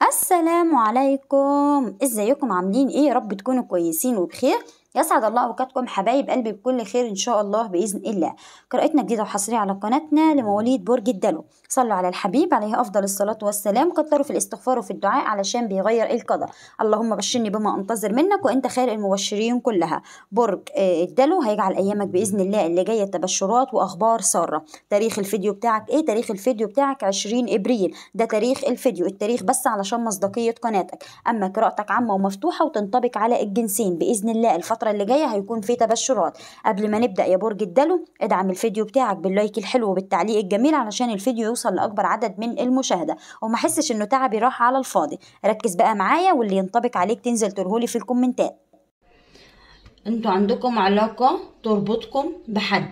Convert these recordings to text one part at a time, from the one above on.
السلام عليكم ازيكم عاملين ايه يا رب تكونوا كويسين وبخير يسعد الله اوقاتكم حبايب قلبي بكل خير ان شاء الله باذن الله قراءتنا جديده وحصريه على قناتنا لمواليد برج الدلو صلوا على الحبيب عليه افضل الصلاه والسلام كتروا في الاستغفار وفي الدعاء علشان بيغير القدر اللهم بشرني بما انتظر منك وانت خير المبشرين كلها برج آه، الدلو هيجعل ايامك باذن الله اللي جايه تبشرات واخبار ساره تاريخ الفيديو بتاعك ايه تاريخ الفيديو بتاعك 20 ابريل ده تاريخ الفيديو التاريخ بس علشان مصداقيه قناتك اما قراءتك عامه ومفتوحه وتنطبق على الجنسين باذن الله الفتره اللي جايه هيكون في تبشرات قبل ما نبدا يا برج الدلو ادعم الفيديو بتاعك باللايك الحلو وبالتعليق الجميل علشان الفيديو يوصل لاكبر عدد من المشاهده وما احسش انه تعبي راح على الفاضي ركز بقى معايا واللي ينطبق عليك تنزل ترهولي في الكومنتات انتوا عندكم علاقه تربطكم بحد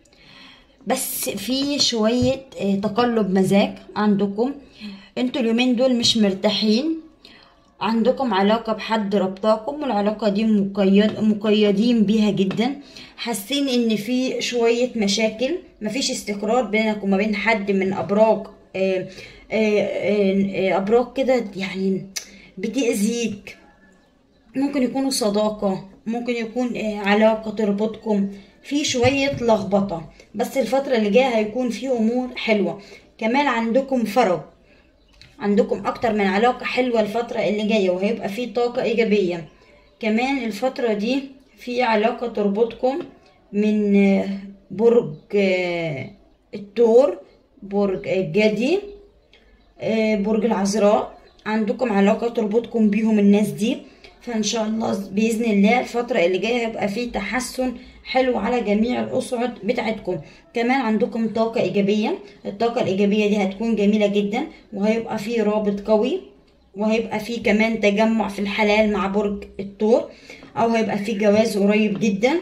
بس في شوية آه، تقلب مزاج عندكم انتوا اليومين دول مش مرتاحين عندكم علاقة بحد ربطاكم والعلاقة دي مقيد مقيدين بيها جدا حاسين ان في شوية مشاكل مفيش استقرار بينك وما بين حد من ابراج آه، آه، آه، ابراج كده يعني بتأذيك ممكن يكونوا صداقة ممكن يكون آه، علاقة تربطكم في شوية لخبطة بس الفترة اللي جاية هيكون في أمور حلوة كمان عندكم فرج عندكم أكتر من علاقة حلوة الفترة اللي جاية وهيبقى في طاقة إيجابية كمان الفترة دي في علاقة تربطكم من آه، برج آه، الثور برج الجدي آه، برج العذراء عندكم علاقة تربطكم بيهم الناس دي فإن شاء الله بإذن الله الفترة اللي جاية هيبقى فيه تحسن حلو على جميع الأسعد بتاعتكم كمان عندكم طاقة إيجابية الطاقة الإيجابية دي هتكون جميلة جدا وهيبقى فيه رابط قوي وهيبقى فيه كمان تجمع في الحلال مع برج الثور أو هيبقى فيه جواز قريب جدا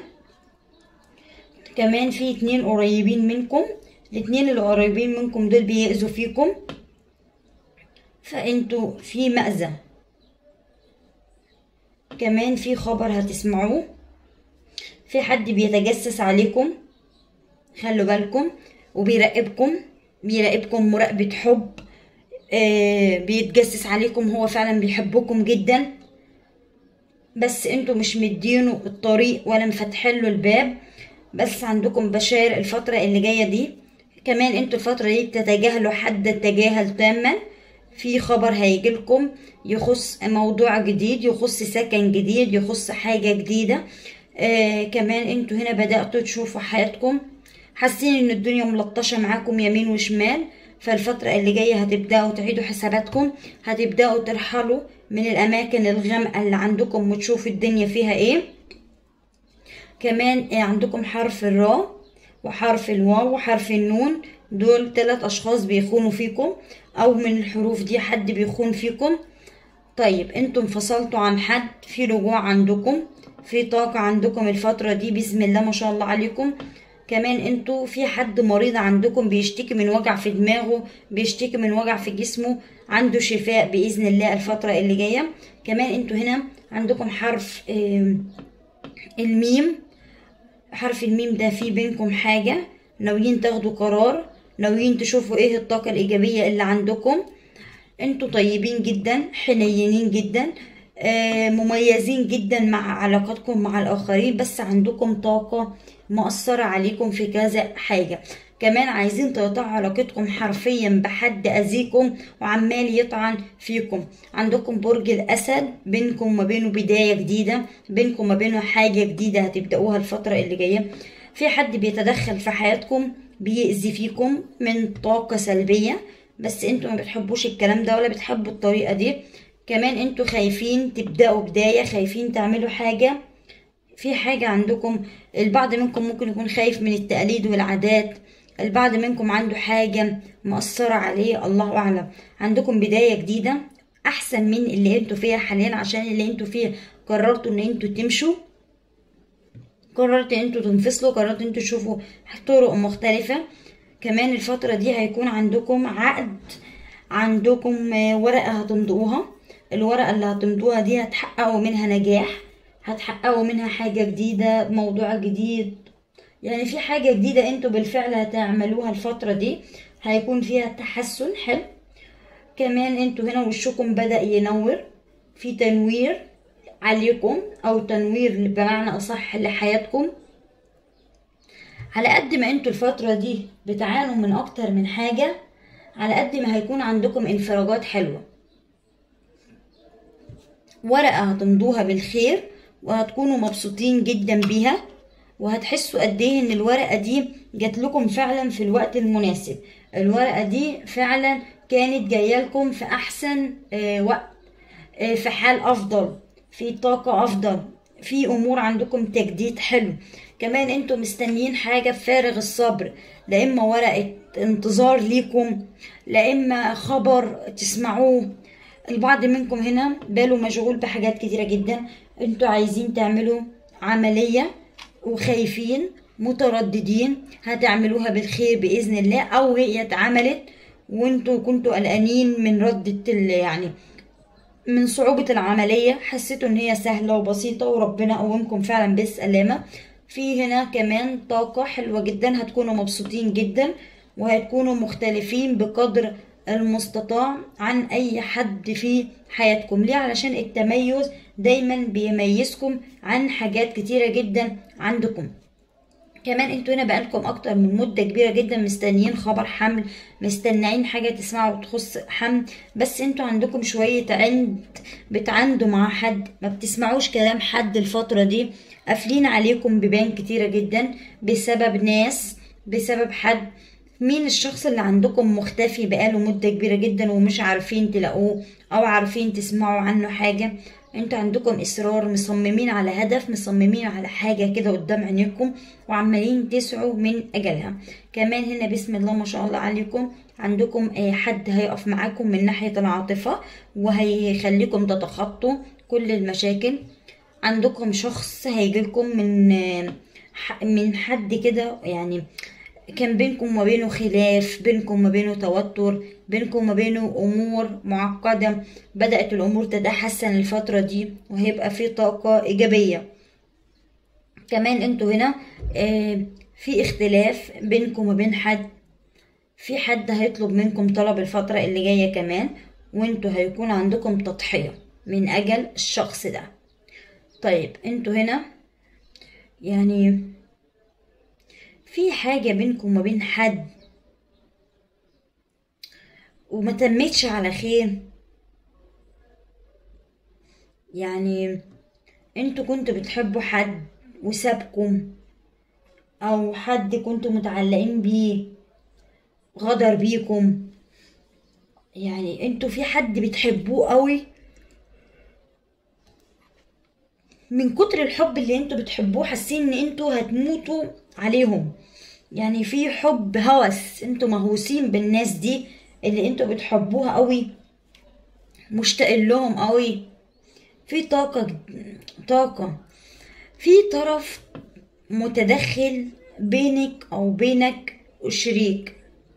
كمان في اتنين قريبين منكم الاتنين اللي قريبين منكم دول بيأذوا فيكم فانتوا في مأذى كمان في خبر هتسمعوه في حد بيتجسس عليكم خلوا بالكم وبيراقبكم بيراقبكم مراقبة حب آه بيتجسس عليكم هو فعلا بيحبكم جدا بس انتوا مش مدينه الطريق ولا مفتحين له الباب بس عندكم بشاير الفترة اللي جاية دي كمان انتوا الفترة دي بتتجاهلوا حد التجاهل تاما في خبر هيجيلكم يخص موضوع جديد يخص سكن جديد يخص حاجة جديدة آه كمان انتوا هنا بدأتوا تشوفوا حياتكم حاسين ان الدنيا ملطشة معاكم يمين وشمال فالفترة اللي جاية هتبدأوا تعيدوا حساباتكم هتبدأوا ترحلوا من الأماكن الغامقة اللي عندكم وتشوفوا الدنيا فيها ايه كمان آه، عندكم حرف الراء وحرف الواو وحرف النون دول ثلاث أشخاص بيخونوا فيكم أو من الحروف دي حد بيخون فيكم طيب انتوا انفصلتوا عن حد في رجوع عندكم في طاقة عندكم الفترة دي بسم الله ما شاء الله عليكم كمان انتوا في حد مريض عندكم بيشتكي من وجع في دماغه بيشتكي من وجع في جسمه عنده شفاء بإذن الله الفترة اللي جاية كمان انتوا هنا عندكم حرف آم، الميم حرف الميم ده في بينكم حاجة ناويين تاخدوا قرار ناويين تشوفوا ايه الطاقة الإيجابية اللي عندكم انتوا طيبين جدا حنينين جدا آه، مميزين جدا مع علاقاتكم مع الآخرين بس عندكم طاقة مؤثرة عليكم في كذا حاجة كمان عايزين تقطعوا علاقتكم حرفيا بحد أذيكم وعمال يطعن فيكم عندكم برج الأسد بينكم وما بينه بداية جديدة بينكم وما بينه حاجة جديدة هتبدأوها الفترة اللي جاية في حد بيتدخل في حياتكم بيأذي فيكم من طاقة سلبية بس انتوا ما بتحبوش الكلام ده ولا بتحبوا الطريقة دي كمان انتوا خايفين تبدأوا بداية خايفين تعملوا حاجة في حاجة عندكم البعض منكم ممكن يكون خايف من التقاليد والعادات البعض منكم عنده حاجة مؤثرة عليه الله أعلم عندكم بداية جديدة أحسن من اللي انتوا فيها حاليا عشان اللي انتوا فيه قررتوا ان انتوا تمشوا قررت ان انتوا تنفصلوا قررت ان انتوا تشوفوا طرق مختلفة كمان الفترة دي هيكون عندكم عقد عندكم آه، ورقة هتمضوها الورقة اللي هتمضوها دي هتحققوا منها نجاح هتحققوا منها حاجة جديدة موضوع جديد يعني في حاجة جديدة انتوا بالفعل هتعملوها الفترة دي هيكون فيها تحسن حلو كمان انتوا هنا وشكم بدأ ينور في تنوير عليكم او تنوير بمعنى اصح لحياتكم على قد ما انتوا الفترة دي بتعانوا من اكتر من حاجة على قد ما هيكون عندكم انفراجات حلوة ورقة هتمضوها بالخير وهتكونوا مبسوطين جدا بيها وهتحسوا قد ايه ان الورقة دي جات لكم فعلا في الوقت المناسب الورقة دي فعلا كانت جاية لكم في احسن آه وقت آه في حال افضل في طاقة افضل في امور عندكم تجديد حلو كمان انتوا مستنيين حاجة بفارغ الصبر لا اما ورقة انتظار ليكم لا اما خبر تسمعوه البعض منكم هنا باله مشغول بحاجات كتيرة جدا انتوا عايزين تعملوا عملية وخايفين مترددين هتعملوها بالخير بإذن الله أو هي اتعملت وانتوا كنتوا قلقانين من ردة يعني من صعوبة العملية حسيتوا ان هي سهلة وبسيطة وربنا قومكم فعلا بالسلامة في هنا كمان طاقة حلوة جدا هتكونوا مبسوطين جدا وهتكونوا مختلفين بقدر المستطاع عن اي حد في حياتكم ليه علشان التميز دايما بيميزكم عن حاجات كتيرة جدا عندكم كمان انتوا هنا بقالكم اكتر من مدة كبيرة جدا مستنيين خبر حمل مستنيين حاجة تسمعوا تخص حمل بس انتوا عندكم شوية عند بتعندوا مع حد ما بتسمعوش كلام حد الفترة دي قافلين عليكم بيبان كتيرة جدا بسبب ناس بسبب حد مين الشخص اللي عندكم مختفي بقاله مدة كبيرة جدا ومش عارفين تلاقوه او عارفين تسمعوا عنه حاجة انتوا عندكم اصرار مصممين على هدف مصممين على حاجة كده قدام عينيكم وعمالين تسعوا من اجلها كمان هنا بسم الله ما شاء الله عليكم عندكم حد هيقف معاكم من ناحية العاطفة وهيخليكم تتخطوا كل المشاكل عندكم شخص هيجيلكم من من حد كده يعني كان بينكم وبينه خلاف بينكم وبينه توتر بينكم وبينه امور معقده بدات الامور تتحسن الفتره دي وهيبقى في طاقه ايجابيه كمان انتوا هنا آه في اختلاف بينكم وبين حد في حد هيطلب منكم طلب الفتره اللي جايه كمان وانتوا هيكون عندكم تضحيه من اجل الشخص ده طيب انتوا هنا يعني في حاجة بينكم وبين حد وما تمتش على خير يعني انتوا كنتوا بتحبوا حد وسابكم او حد كنتوا متعلقين بيه غدر بيكم يعني انتوا في حد بتحبوه قوي من كتر الحب اللي انتوا بتحبوه حاسين ان انتوا هتموتوا عليهم يعني في حب هوس انتوا مهووسين بالناس دي اللي انتوا بتحبوها قوي مشتاقين لهم قوي في طاقة طاقة في طرف متدخل بينك او بينك وشريك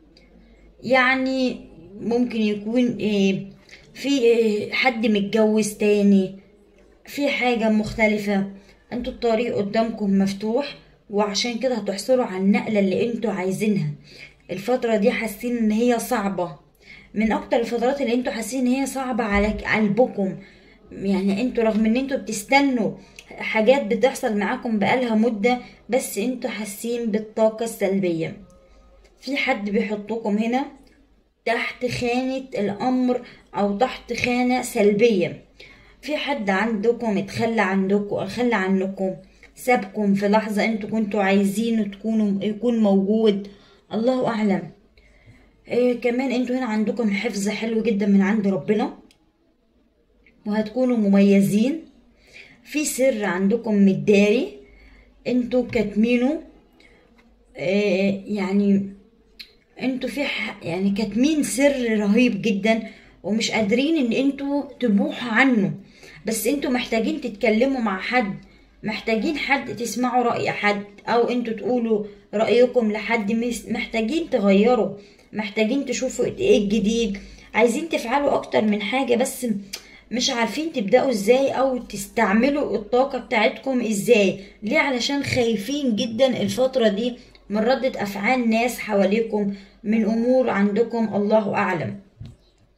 يعني ممكن يكون ايه في إيه حد متجوز تاني في حاجة مختلفة انتوا الطريق قدامكم مفتوح وعشان كده هتحصلوا على النقلة اللي انتوا عايزينها الفترة دي حاسين ان هي صعبة من اكتر الفترات اللي انتوا حاسين ان هي صعبة على قلبكم يعني انتوا رغم ان انتوا بتستنوا حاجات بتحصل معاكم بقالها مدة بس انتوا حاسين بالطاقة السلبية في حد بيحطكم هنا تحت خانة الامر او تحت خانة سلبية في حد عندكم اتخلى عندكم اتخلى عنكم سابكم في لحظة انتوا كنتوا عايزينه تكونوا يكون موجود الله اعلم إيه كمان انتوا هنا عندكم حفظ حلو جدا من عند ربنا وهتكونوا مميزين في سر عندكم متداري انتوا كاتمينه إيه يعني انتوا في يعني كاتمين سر رهيب جدا ومش قادرين ان انتوا تبوحوا عنه بس انتوا محتاجين تتكلموا مع حد محتاجين حد تسمعوا رأي حد او انتوا تقولوا رأيكم لحد محتاجين تغيروا محتاجين تشوفوا ايه الجديد عايزين تفعلوا اكتر من حاجة بس مش عارفين تبدأوا ازاي او تستعملوا الطاقة بتاعتكم ازاي ليه علشان خايفين جدا الفترة دي من ردة افعال ناس حواليكم من امور عندكم الله اعلم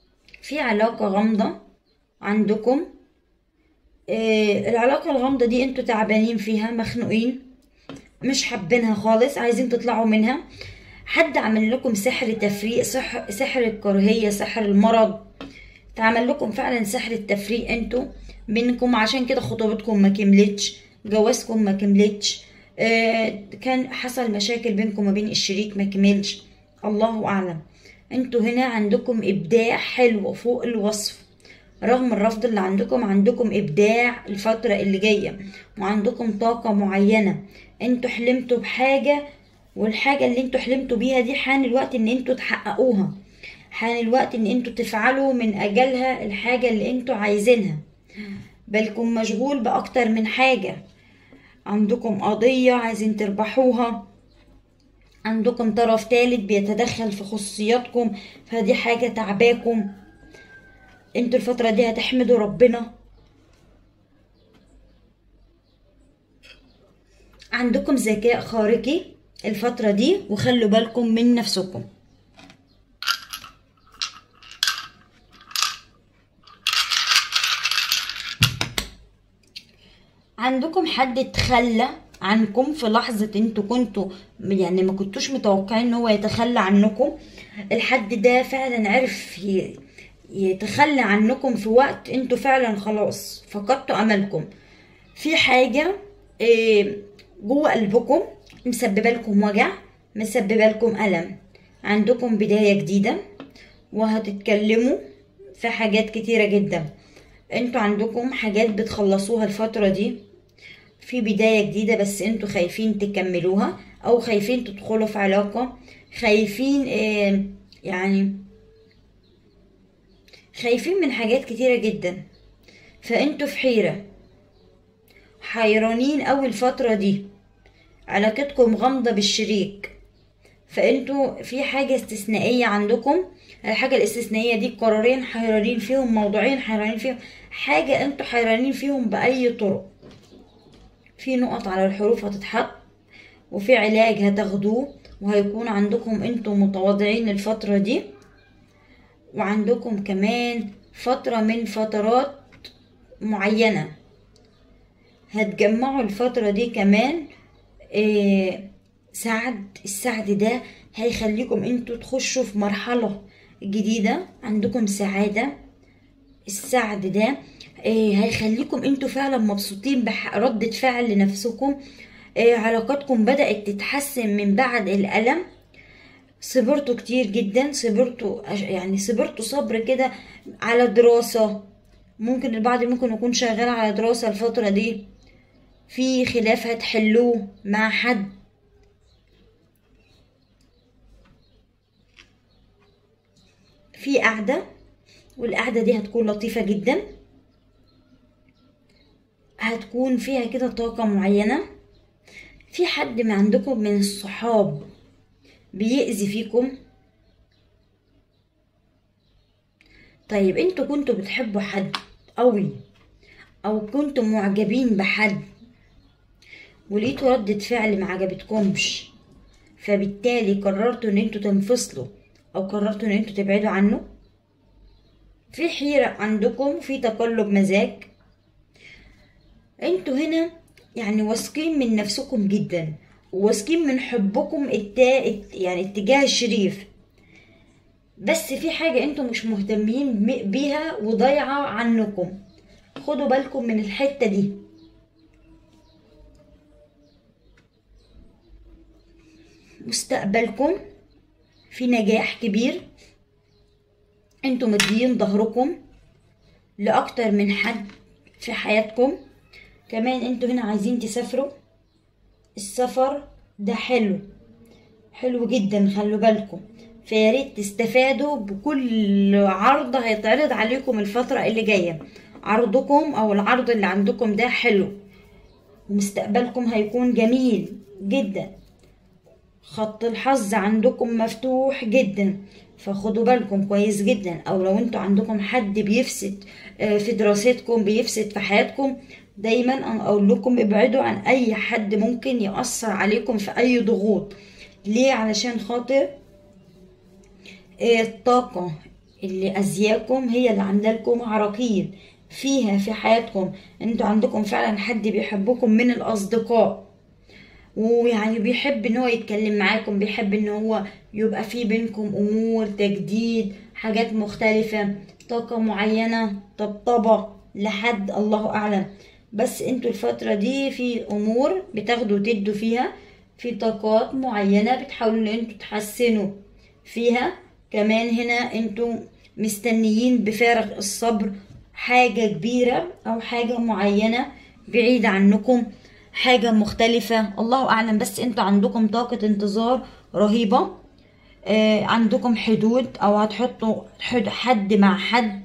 في علاقة غامضة عندكم آه العلاقة الغامضة دي انتوا تعبانين فيها مخنوقين مش حابينها خالص عايزين تطلعوا منها حد عمل لكم سحر تفريق سحر, سحر الكراهية سحر المرض تعمل لكم فعلا سحر التفريق انتوا بينكم عشان كده خطوبتكم ما كملتش جوازكم ما كملتش آه كان حصل مشاكل بينكم وبين الشريك ما كملش الله اعلم انتوا هنا عندكم ابداع حلو فوق الوصف رغم الرفض اللي عندكم عندكم ابداع الفترة اللي جاية وعندكم طاقة معينة انتوا حلمتوا بحاجة والحاجة اللي انتوا حلمتوا بيها دي حان الوقت ان انتوا تحققوها حان الوقت ان انتوا تفعلوا من اجلها الحاجة اللي انتوا عايزينها بالكم مشغول باكتر من حاجة عندكم قضية عايزين تربحوها عندكم طرف تالت بيتدخل في خصوصياتكم فدي حاجة تعباكم انتوا الفترة دي هتحمدوا ربنا عندكم ذكاء خارقي الفترة دي وخلوا بالكم من نفسكم عندكم حد تخلى عنكم في لحظة انتوا كنتوا يعني ما كنتوش متوقعين ان هو يتخلى عنكم الحد ده فعلا عرف يتخلى عنكم في وقت انتوا فعلا خلاص فقدتوا املكم في حاجة جوه قلبكم مسببة لكم وجع مسببة لكم ألم عندكم بداية جديدة وهتتكلموا في حاجات كتيرة جدا انتوا عندكم حاجات بتخلصوها الفترة دي في بداية جديدة بس انتوا خايفين تكملوها او خايفين تدخلوا في علاقة خايفين اه يعني خايفين من حاجات كتيرة جدا فانتوا في حيرة حيرانين اوي الفترة دي علاقتكم غامضة بالشريك فانتوا في حاجة استثنائية عندكم الحاجة الاستثنائية دي قرارين حيرانين فيهم موضوعين حيرانين فيهم حاجة انتوا حيرانين فيهم بأي طرق في نقط على الحروف هتتحط وفي علاج هتاخدوه وهيكون عندكم انتوا متواضعين الفترة دي وعندكم كمان فترة من فترات معينة هتجمعوا الفترة دي كمان إيه سعد السعد ده هيخليكم انتوا تخشوا في مرحلة جديدة عندكم سعادة السعد ده إيه هيخليكم انتوا فعلا مبسوطين بردة فعل لنفسكم إيه علاقاتكم بدأت تتحسن من بعد الألم صبرتوا كتير جدا صبرتوا يعني صبرتوا صبر كده على دراسة ممكن البعض ممكن يكون شغال على دراسة الفترة دي في خلاف هتحلوه مع حد في قعدة والقعدة دي هتكون لطيفة جدا هتكون فيها كده طاقة معينة في حد من عندكم من الصحاب بيأذي فيكم طيب انتوا كنتوا بتحبوا حد قوي او كنتوا معجبين بحد ولقيتوا ردة فعل ما عجبتكمش فبالتالي قررتوا ان انتوا تنفصلوا او قررتوا ان انتوا تبعدوا عنه في حيرة عندكم في تقلب مزاج انتوا هنا يعني واثقين من نفسكم جدا وواثقين من حبكم التا... يعني اتجاه الشريف بس في حاجة انتوا مش مهتمين بيها وضايعة عنكم خدوا بالكم من الحتة دي مستقبلكم في نجاح كبير انتوا مديين ظهركم لأكتر من حد في حياتكم كمان انتوا هنا عايزين تسافروا السفر ده حلو حلو جدا خلوا بالكم فياريت تستفادوا بكل عرض هيتعرض عليكم الفترة اللي جاية عرضكم او العرض اللي عندكم ده حلو ومستقبلكم هيكون جميل جدا خط الحظ عندكم مفتوح جدا فخدوا بالكم كويس جدا او لو انتوا عندكم حد بيفسد في دراستكم بيفسد في حياتكم دايما انا اقول لكم ابعدوا عن اي حد ممكن يأثر عليكم في اي ضغوط ليه علشان خاطر الطاقة اللي أذياكم هي اللي عاملة لكم عراقيل فيها في حياتكم انتوا عندكم فعلا حد بيحبكم من الأصدقاء ويعني بيحب ان هو يتكلم معاكم بيحب ان هو يبقى في بينكم امور تجديد حاجات مختلفة طاقة معينة طبطبة لحد الله اعلم بس انتوا الفترة دي في امور بتاخدوا تدوا فيها في طاقات معينة بتحاولوا ان انتوا تحسنوا فيها كمان هنا انتوا مستنيين بفارغ الصبر حاجة كبيرة او حاجة معينة بعيدة عنكم حاجة مختلفة الله أعلم بس انتوا عندكم طاقة انتظار رهيبة آه عندكم حدود أو هتحطوا حد, حد مع حد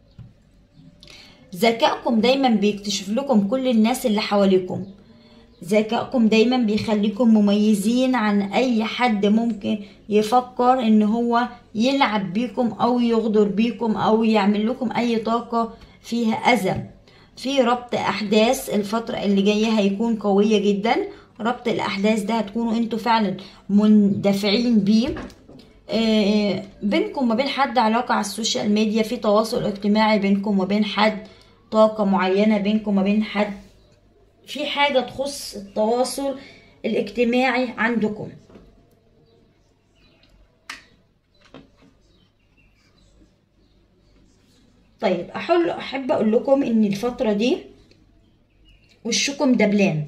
ذكائكم دايما بيكتشف لكم كل الناس اللي حواليكم ذكائكم دايما بيخليكم مميزين عن أي حد ممكن يفكر إن هو يلعب بيكم أو يغدر بيكم أو يعمل لكم أي طاقة فيها أذى في ربط احداث الفتره اللي جايه هيكون قويه جدا ربط الاحداث ده هتكونوا انتوا فعلا مندفعين بيه آه بينكم وبين حد علاقه على السوشيال ميديا في تواصل اجتماعي بينكم وبين حد طاقه معينه بينكم وبين حد في حاجه تخص التواصل الاجتماعي عندكم طيب أحل أحب أقول لكم إن الفترة دي وشكم دبلان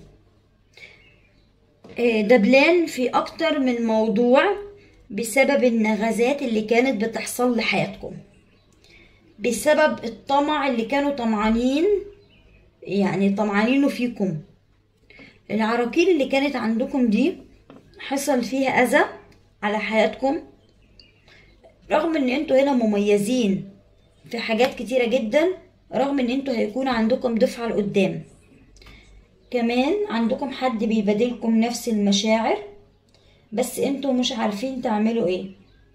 دبلان في أكتر من موضوع بسبب النغزات اللي كانت بتحصل لحياتكم بسبب الطمع اللي كانوا طمعانين يعني طمعانينه فيكم العراقيل اللي كانت عندكم دي حصل فيها أذى على حياتكم رغم ان انتوا هنا مميزين في حاجات كتيرة جدا رغم ان انتوا هيكون عندكم دفعة لقدام كمان عندكم حد بيبادلكم نفس المشاعر بس انتوا مش عارفين تعملوا ايه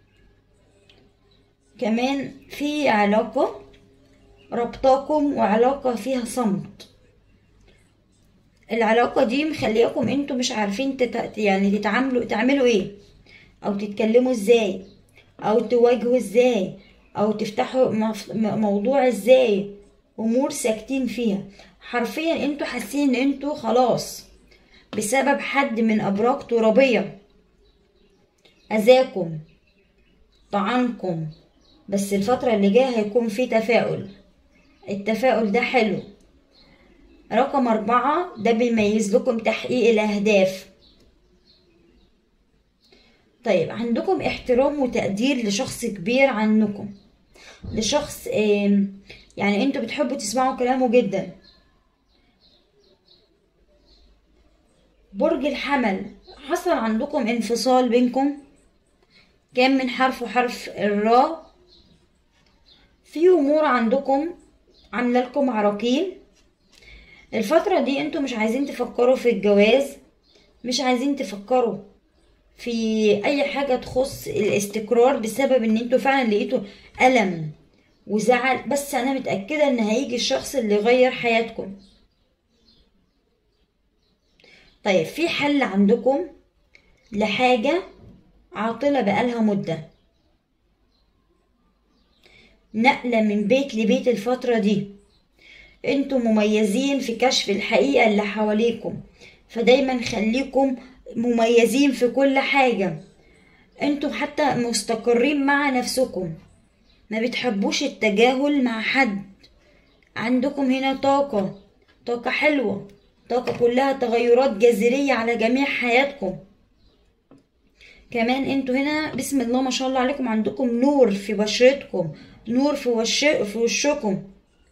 كمان في علاقة ربطاكم وعلاقة فيها صمت العلاقة دي مخلياكم انتوا مش عارفين تت... يعني تتعاملوا تعملوا ايه او تتكلموا ازاي او تواجهوا ازاي او تفتحوا موضوع ازاي امور ساكتين فيها حرفيا انتوا حاسين ان انتوا خلاص بسبب حد من ابراج ترابية اذاكم طعنكم بس الفترة اللي جاية هيكون في تفاؤل التفاؤل ده حلو رقم أربعة ده بيميز لكم تحقيق الأهداف طيب عندكم احترام وتقدير لشخص كبير عنكم لشخص يعني انتوا بتحبوا تسمعوا كلامه جدا برج الحمل حصل عندكم انفصال بينكم كان من حرف وحرف الراء في امور عندكم عامله لكم عراقيل الفترة دي انتوا مش عايزين تفكروا في الجواز مش عايزين تفكروا في اي حاجة تخص الاستقرار بسبب ان انتوا فعلا لقيتوا ألم وزعل بس انا متأكدة ان هيجي الشخص اللي يغير حياتكم طيب في حل عندكم لحاجة عاطلة بقالها مدة نقلة من بيت لبيت الفترة دي انتوا مميزين في كشف الحقيقة اللي حواليكم فدايما خليكم مميزين في كل حاجة انتوا حتى مستقرين مع نفسكم ما بتحبوش التجاهل مع حد عندكم هنا طاقة طاقة حلوة طاقة كلها تغيرات جذرية على جميع حياتكم كمان انتوا هنا بسم الله ما شاء الله عليكم عندكم نور في بشرتكم نور في, وش... في وشكم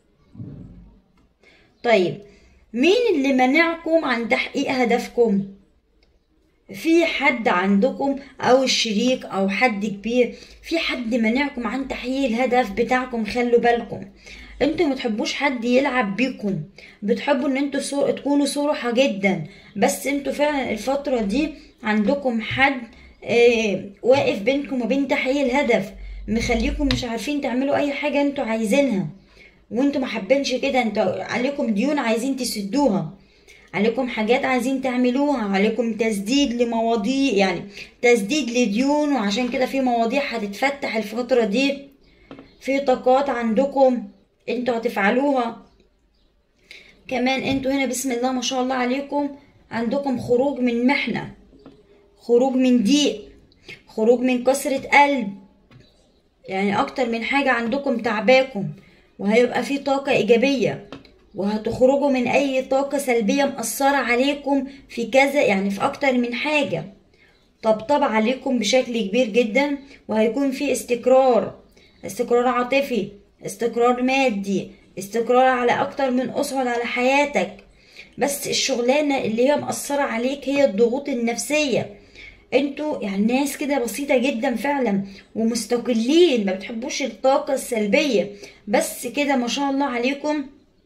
طيب مين اللي منعكم عن تحقيق هدفكم في حد عندكم او الشريك او حد كبير في حد منعكم عن تحقيق الهدف بتاعكم خلوا بالكم انتوا متحبوش حد يلعب بيكم بتحبوا ان انتوا سو... تكونوا صرحة جدا بس انتوا فعلا الفترة دي عندكم حد اه واقف بينكم وبين تحقيق الهدف مخليكم مش عارفين تعملوا اي حاجة انتوا عايزينها وانتوا ما حابينش كده انتوا عليكم ديون عايزين تسدوها عليكم حاجات عايزين تعملوها عليكم تسديد لمواضيع يعني تسديد لديون وعشان كده في مواضيع هتتفتح الفترة دي في طاقات عندكم انتوا هتفعلوها كمان انتوا هنا بسم الله ما شاء الله عليكم عندكم خروج من محنة خروج من ضيق خروج من كسرة قلب يعني اكتر من حاجة عندكم تعباكم وهيبقى في طاقة ايجابية وهتخرجوا من اي طاقة سلبية مأثرة عليكم في كذا يعني في اكتر من حاجة طبطب عليكم بشكل كبير جدا وهيكون في استقرار استقرار عاطفي استقرار مادي استقرار على اكتر من اصعد على حياتك بس الشغلانة اللي هي مأثرة عليك هي الضغوط النفسية انتوا يعني ناس كده بسيطة جدا فعلا ومستقلين ما بتحبوش الطاقة السلبية بس كده ما شاء الله عليكم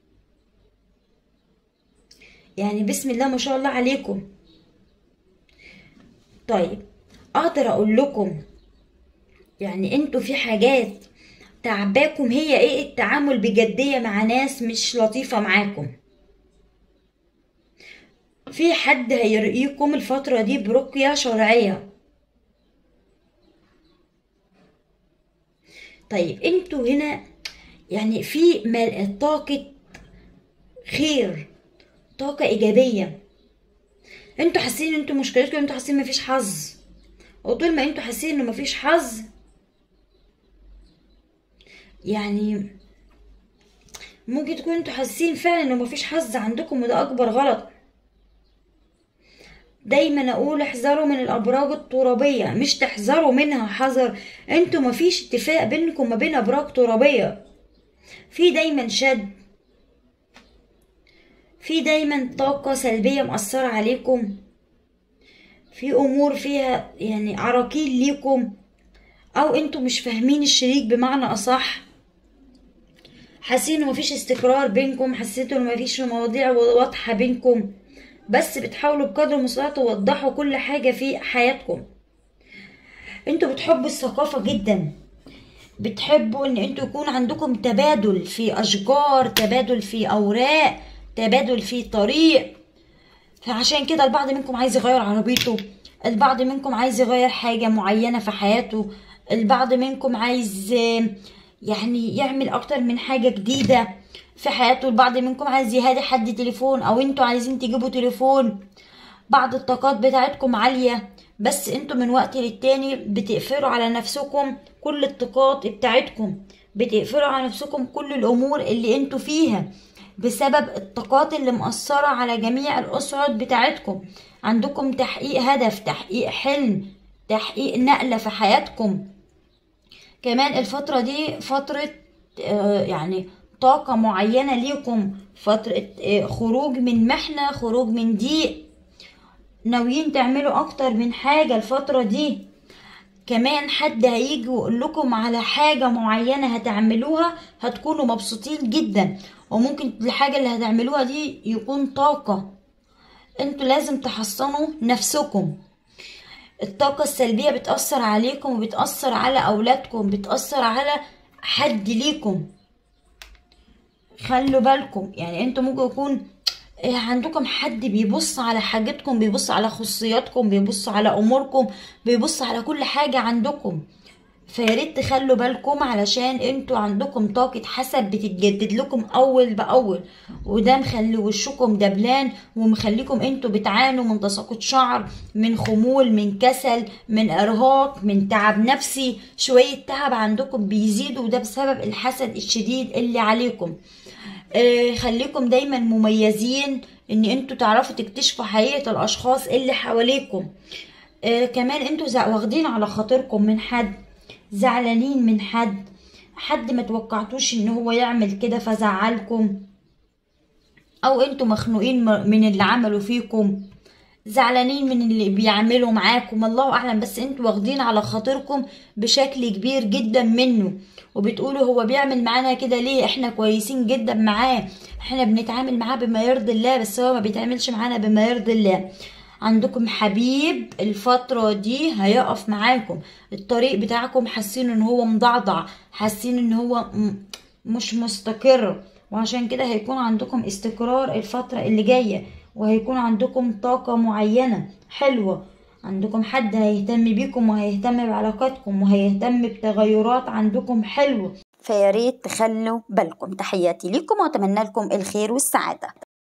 يعني بسم الله ما شاء الله عليكم طيب اقدر اقول لكم يعني انتوا في حاجات تعباكم هي ايه التعامل بجدية مع ناس مش لطيفة معاكم في حد هيرقيكم الفترة دي برقية شرعية طيب انتوا هنا يعني في مل- طاقة خير طاقة إيجابية انتوا حاسين انتوا مشكلتكم انتوا حاسين مفيش حظ وطول ما انتوا حاسين انه مفيش حظ يعني ممكن تكونوا انتوا حاسين فعلا انه مفيش حظ عندكم وده اكبر غلط دايما اقول احذروا من الابراج الترابيه مش تحذروا منها حذر انتوا مفيش اتفاق بينكم ما بين ابراج ترابيه في دايما شد في دايما طاقه سلبيه مأثره عليكم في امور فيها يعني عراقيل ليكم او انتوا مش فاهمين الشريك بمعنى اصح حاسين انه مفيش استقرار بينكم حسيتوا انه مفيش مواضيع واضحه بينكم بس بتحاولوا بقدر المستطاع توضحوا كل حاجه في حياتكم انتوا بتحبوا الثقافه جدا بتحبوا ان انتوا يكون عندكم تبادل في اشجار تبادل في اوراق تبادل في طريق فعشان كده البعض منكم عايز يغير عربيته البعض منكم عايز يغير حاجة معينة في حياته البعض منكم عايز آه، يعني يعمل اكتر من حاجة جديدة في حياته البعض منكم عايز يهادي حد تليفون او انتوا عايزين تجيبوا تليفون بعض الطاقات بتاعتكم عالية بس انتوا من وقت للتاني بتقفلوا على نفسكم كل الطاقات بتاعتكم بتقفلوا على نفسكم كل الامور اللي انتوا فيها بسبب الطاقات اللي مأثرة على جميع الأسعد بتاعتكم عندكم تحقيق هدف تحقيق حلم تحقيق نقلة في حياتكم كمان الفترة دي فترة آه، يعني طاقة معينة ليكم فترة آه، خروج من محنة خروج من ضيق ناويين تعملوا أكتر من حاجة الفترة دي كمان حد هيجي ويقول لكم على حاجة معينة هتعملوها هتكونوا مبسوطين جدا وممكن الحاجة اللي هتعملوها دي يكون طاقة انتوا لازم تحصنوا نفسكم الطاقة السلبية بتأثر عليكم وبتأثر على أولادكم بتأثر على حد ليكم خلوا بالكم يعني انتوا ممكن يكون إيه عندكم حد بيبص على حاجتكم بيبص على خصوصياتكم بيبص على اموركم بيبص على كل حاجة عندكم فياريت تخلوا بالكم علشان انتوا عندكم طاقة حسد بتتجدد لكم اول باول وده مخلي وشكم دبلان ومخليكم انتوا بتعانوا من تساقط شعر من خمول من كسل من ارهاق من تعب نفسي شوية تعب عندكم بيزيدوا وده بسبب الحسد الشديد اللي عليكم آه، خليكم دايما مميزين ان انتوا تعرفوا تكتشفوا حقيقة الاشخاص اللي حواليكم آه، كمان انتوا زع- واخدين على خاطركم من حد زعلانين من حد حد ما توقعتوش ان هو يعمل كده فزعلكم او انتوا مخنوقين م- من اللي عملوا فيكم زعلانين من اللي بيعملوا معاكم الله اعلم بس انتوا واخدين على خاطركم بشكل كبير جدا منه وبتقولوا هو بيعمل معانا كده ليه احنا كويسين جدا معاه احنا بنتعامل معاه بما يرضي الله بس هو ما بيتعاملش معانا بما يرضي الله عندكم حبيب الفترة دي هيقف معاكم الطريق بتاعكم حاسين ان هو مضعضع حاسين ان هو م- مش مستقر وعشان كده هيكون عندكم استقرار الفترة اللي جاية وهيكون عندكم طاقة معينة حلوة عندكم حد هيهتم بيكم وهيهتم بعلاقاتكم وهيهتم بتغيرات عندكم حلوة فياريت تخلوا بالكم تحياتي لكم وأتمنى لكم الخير والسعادة